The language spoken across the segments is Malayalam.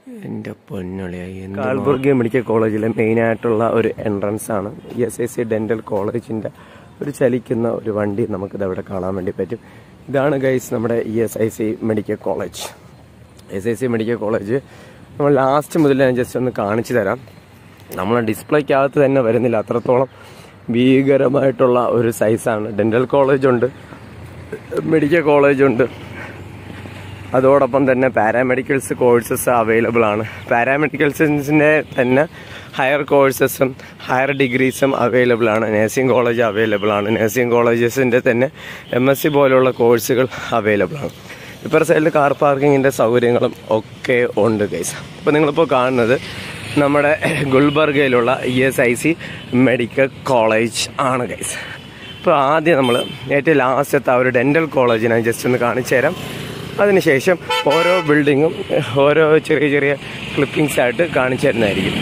എൻ്റെ പൊന്നളിയായി കാൽബുർഗി മെഡിക്കൽ കോളേജിലെ മെയിൻ ആയിട്ടുള്ള ഒരു എൻട്രൻസ് ആണ് E S I C dental കോളേജിന്റെ ഒരു ചലിക്കുന്ന ഒരു വണ്ടി നമുക്കിത് അവിടെ കാണാൻ വേണ്ടി പറ്റും ഇതാണ് ഗൈസ് നമ്മുടെ E S I C medical college S I C medical college നമ്മൾ ലാസ്റ്റ് മുതൽ ഞാൻ ജസ്റ്റ് ഒന്ന് കാണിച്ചു തരാം നമ്മൾ ഡിസ്പ്ലേക്കകത്ത് തന്നെ വരുന്നില്ല അത്രത്തോളം ഭീകരമായിട്ടുള്ള ഒരു സൈസാണ് ഡെന്റൽ കോളേജുണ്ട് മെഡിക്കൽ കോളേജുണ്ട് അതോടൊപ്പം തന്നെ പാരാമെഡിക്കൽസ് കോഴ്സസ് അവൈലബിൾ ആണ് പാരാമെഡിക്കൽസിൻ്റെ തന്നെ ഹയർ കോഴ്സസും ഹയർ ഡിഗ്രീസും അവൈലബിൾ ആണ് നഴ്സിംഗ് കോളേജ് അവൈലബിൾ ആണ് നഴ്സിംഗ് കോളേജസിൻ്റെ തന്നെ എം എസ് സി പോലുള്ള കോഴ്സുകൾ അവൈലബിൾ ആണ് ഇപ്പുറ സൈഡിൽ കാർ പാർക്കിങ്ങിൻ്റെ സൗകര്യങ്ങളും ഒക്കെ ഉണ്ട് ഗൈസ് ഇപ്പോൾ നിങ്ങളിപ്പോൾ കാണുന്നത് നമ്മുടെ ഗുൽബർഗയിലുള്ള E S I C medical college ആണ് ഗൈസ് ഇപ്പോൾ ആദ്യം നമ്മൾ ഏറ്റവും ലാസ്റ്റത്തെ ആ ഒരു ഡെൻ്റൽ കോളേജ് ഞാൻ ജസ്റ്റ് ഒന്ന് കാണിച്ചു തരാം അതിനുശേഷം ഓരോ ബിൽഡിങ്ങും ഓരോ ചെറിയ ചെറിയ ക്ലിപ്പിങ്സ് ആയിട്ട് കാണിച്ചു തരുന്നതായിരിക്കും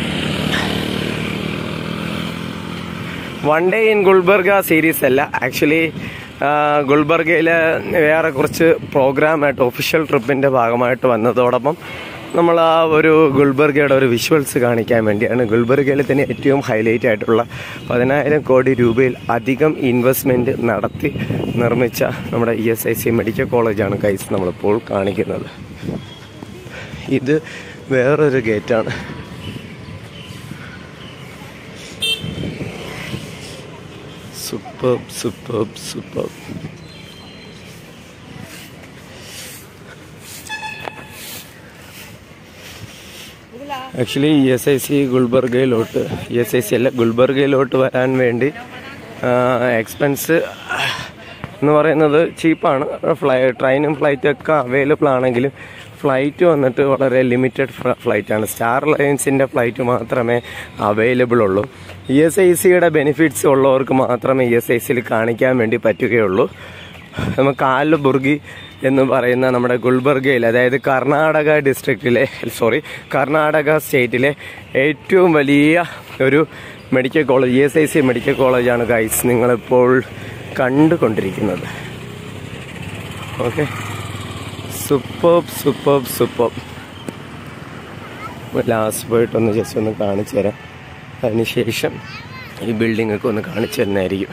one day in Gulbarga series അല്ല ആക്ച്വലി ഗുൽബർഗയിൽ വേറെ കുറച്ച് പ്രോഗ്രാമായിട്ട് ഒഫീഷ്യൽ ട്രിപ്പിൻ്റെ ഭാഗമായിട്ട് വന്നതോടൊപ്പം നമ്മൾ ആ ഒരു ഗുൽബർഗയുടെ ഒരു വിഷ്വൽസ് കാണിക്കാൻ വേണ്ടിയാണ് ഗുൽബർഗയിൽ തന്നെ ഏറ്റവും ഹൈലൈറ്റ് ആയിട്ടുള്ള പതിനായിരം കോടി രൂപയിൽ അധികം ഇൻവെസ്റ്റ്മെൻറ്റ് നടത്തി നിർമ്മിച്ച നമ്മുടെ E S I C medical കോളേജാണ് കൈസ് നമ്മളിപ്പോൾ കാണിക്കുന്നത് ഇത് വേറൊരു ഗേറ്റാണ് super super super actually E S I C ഗുൽബർഗയിലോട്ട് ഇ എസ് ഐ സി അല്ല ഗുൽബർഗയിലോട്ട് വരാൻ വേണ്ടി എക്സ്പെൻസ് എന്ന് പറയുന്നത് ചീപ്പാണ് ഫ്ലൈ ട്രെയിനും ഫ്ലൈറ്റും ഒക്കെ അവൈലബിൾ ആണെങ്കിലും ഫ്ലൈറ്റ് വന്നിട്ട് വളരെ ലിമിറ്റഡ് ഫ്ലൈറ്റാണ് സ്റ്റാർ ലയൻസിൻ്റെ ഫ്ലൈറ്റ് മാത്രമേ അവൈലബിൾ ഉള്ളൂ ഇ എസ് ഐ സിയുടെ ബെനിഫിറ്റ്സ് ഉള്ളവർക്ക് മാത്രമേ ഇ എസ് ഐ സിയിൽ കാണിക്കാൻ വേണ്ടി പറ്റുകയുള്ളൂ നമുക്ക് ആലുബുർഗി എന്ന് പറയുന്ന നമ്മുടെ ഗുൽബർഗയിൽ അതായത് കർണാടക ഡിസ്ട്രിക്റ്റിലെ സോറി കർണാടക സ്റ്റേറ്റിലെ ഏറ്റവും വലിയ ഒരു medical college E S I C medical കോളേജാണ് ഗൈസ് നിങ്ങളിപ്പോൾ കണ്ടുകൊണ്ടിരിക്കുന്നത് okay super super super last പോയിട്ടൊന്ന് ജസ്റ്റ് ഒന്ന് കാണിച്ചു തരാം അതിനുശേഷം ഈ ബിൽഡിംഗ് ഒക്കെ ഒന്ന് കാണിച്ചു തരുന്നതായിരിക്കും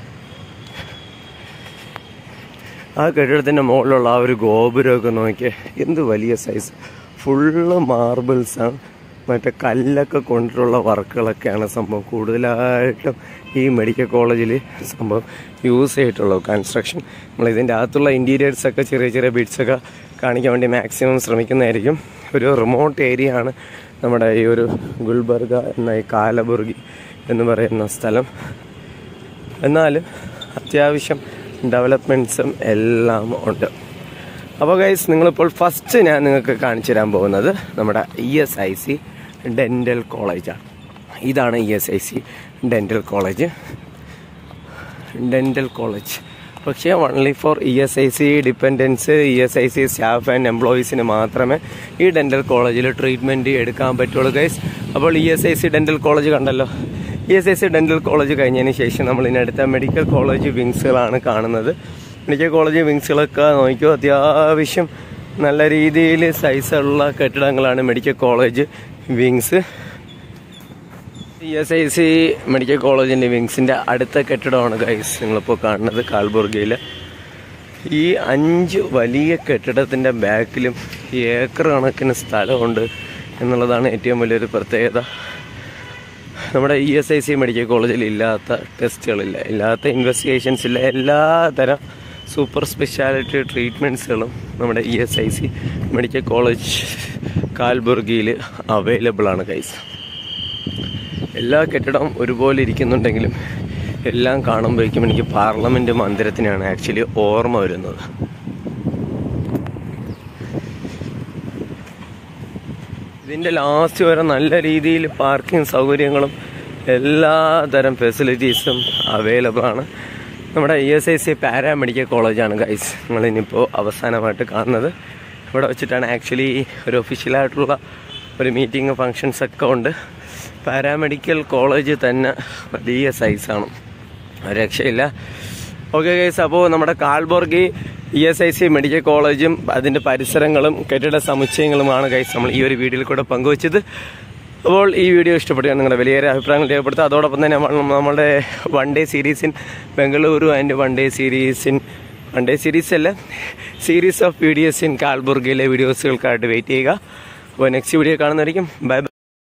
ആ കെട്ടിടത്തിൻ്റെ മുകളിലുള്ള ആ ഒരു ഗോപുരമൊക്കെ നോക്കിയേ എന്ത് വലിയ സൈസ് ഫുള്ള് മാർബിൾസാണ് മറ്റേ കല്ലൊക്കെ കൊണ്ടിട്ടുള്ള വർക്കുകളൊക്കെയാണ് സംഭവം കൂടുതലായിട്ടും ഈ മെഡിക്കൽ കോളേജിൽ സംഭവം യൂസ് ചെയ്തിട്ടുള്ളൂ കൺസ്ട്രക്ഷൻ നമ്മൾ ഇതിൻ്റെ അകത്തുള്ള ഇൻറ്റീരിയേഴ്സൊക്കെ ചെറിയ ചെറിയ ബിറ്റ്സൊക്കെ കാണിക്കാൻ വേണ്ടി മാക്സിമം ശ്രമിക്കുന്നതായിരിക്കും ഒരു റിമോട്ട് ഏരിയ ആണ് നമ്മുടെ ഈ ഒരു ഗുൽബർഗ എന്ന ഈ കാലബുർഗി എന്ന് പറയുന്ന സ്ഥലം എന്നാലും അത്യാവശ്യം ഡെവലപ്മെൻറ്റ്സും എല്ലാം ഉണ്ട് അപ്പോൾ ഗൈസ് നിങ്ങളിപ്പോൾ ഫസ്റ്റ് ഞാൻ നിങ്ങൾക്ക് കാണിച്ചു തരാൻ പോകുന്നത് നമ്മുടെ E S I C dental കോളേജാണ് ഇതാണ് E S I C dental college dental college പക്ഷേ only for E S I C dependents E S I C staff and എംപ്ലോയീസിന് മാത്രമേ ഈ ഡെൻ്റൽ കോളേജിൽ ട്രീറ്റ്മെൻറ്റ് എടുക്കാൻ പറ്റുള്ളൂ ഗൈസ് അപ്പോൾ E S I C dental college കണ്ടല്ലോ E S I C dental college കഴിഞ്ഞതിന് ശേഷം നമ്മൾ ഇതിനടുത്ത മെഡിക്കൽ കോളേജ് വിങ്സുകളാണ് കാണുന്നത് മെഡിക്കൽ കോളേജ് വിങ്സുകളൊക്കെ നോക്കിയോ അത്യാവശ്യം നല്ല രീതിയിൽ സൈസുള്ള കെട്ടിടങ്ങളാണ് medical college wings E S I C medical കോളേജിൻ്റെ വിങ്സിൻ്റെ അടുത്ത കെട്ടിടമാണ് ഗൈസ് നിങ്ങളിപ്പോൾ കാണുന്നത് കാൽബുർഗയിൽ ഈ അഞ്ച് വലിയ കെട്ടിടത്തിൻ്റെ ബാക്കിലും ഏക്കർ കണക്കിന് സ്ഥലമുണ്ട് എന്നുള്ളതാണ് ഏറ്റവും വലിയൊരു പ്രത്യേകത നമ്മുടെ E S I C medical കോളേജിൽ ഇല്ലാത്ത ടെസ്റ്റുകളില്ല ഇല്ലാത്ത ഇൻവെസ്റ്റിഗേഷൻസ് ഇല്ല എല്ലാ തരം സൂപ്പർ സ്പെഷ്യാലിറ്റി ട്രീറ്റ്മെൻറ്റ്സുകളും നമ്മുടെ E S I C medical college കാൽബുർഗിയിൽ അവൈലബിൾ ആണ് കൈസ് എല്ലാ കെട്ടിടവും ഒരുപോലെ ഇരിക്കുന്നുണ്ടെങ്കിലും എല്ലാം കാണുമ്പോഴേക്കും എനിക്ക് പാർലമെൻറ്റ് മന്ദിരത്തിനാണ് ആക്ച്വലി ഓർമ്മ വരുന്നത് ഇതിൻ്റെ ലാസ്റ്റ് വരെ നല്ല രീതിയിൽ പാർക്കിംഗ് സൗകര്യങ്ങളും എല്ലാ തരം ഫെസിലിറ്റീസും അവൈലബിൾ ആണ് നമ്മുടെ E S I C paramedical കോളേജാണ് ഗൈസ് നിങ്ങളിനിപ്പോൾ അവസാനമായിട്ട് കാണുന്നത് ഇവിടെ വെച്ചിട്ടാണ് ആക്ച്വലി ഒരു ഒഫീഷ്യലായിട്ടുള്ള ഒരു മീറ്റിംഗ് ഫങ്ഷൻസ് ഒക്കെ ഉണ്ട് പാരാമെഡിക്കൽ കോളേജ് തന്നെ വലിയ സൈസാണ് രക്ഷയില്ല ഓക്കെ ഗൈസ് അപ്പോൾ നമ്മുടെ Kalaburagi E S I C medical കോളേജും അതിൻ്റെ പരിസരങ്ങളും കെട്ടിട സമുച്ചയങ്ങളുമാണ് ഗൈസ് നമ്മൾ ഈ ഒരു വീഡിയോയിൽ കൂടെ പങ്കുവച്ചത് അപ്പോൾ ഈ വീഡിയോ ഇഷ്ടപ്പെട്ടാൽ നിങ്ങളുടെ വലിയേറെ അഭിപ്രായങ്ങൾ രേഖപ്പെടുത്തുക അതോടൊപ്പം തന്നെ നമ്മൾ നമ്മുടെ one day series in Bengaluru and one day series in one day series അല്ല സീരീസ് ഓഫ് വീഡിയോസ് ഇൻ കാൽബുർഗിലെ വീഡിയോസുകൾക്കായിട്ട് വെയിറ്റ് ചെയ്യുക അപ്പോൾ നെക്സ്റ്റ് വീഡിയോ കാണുന്നതായിരിക്കും ബൈ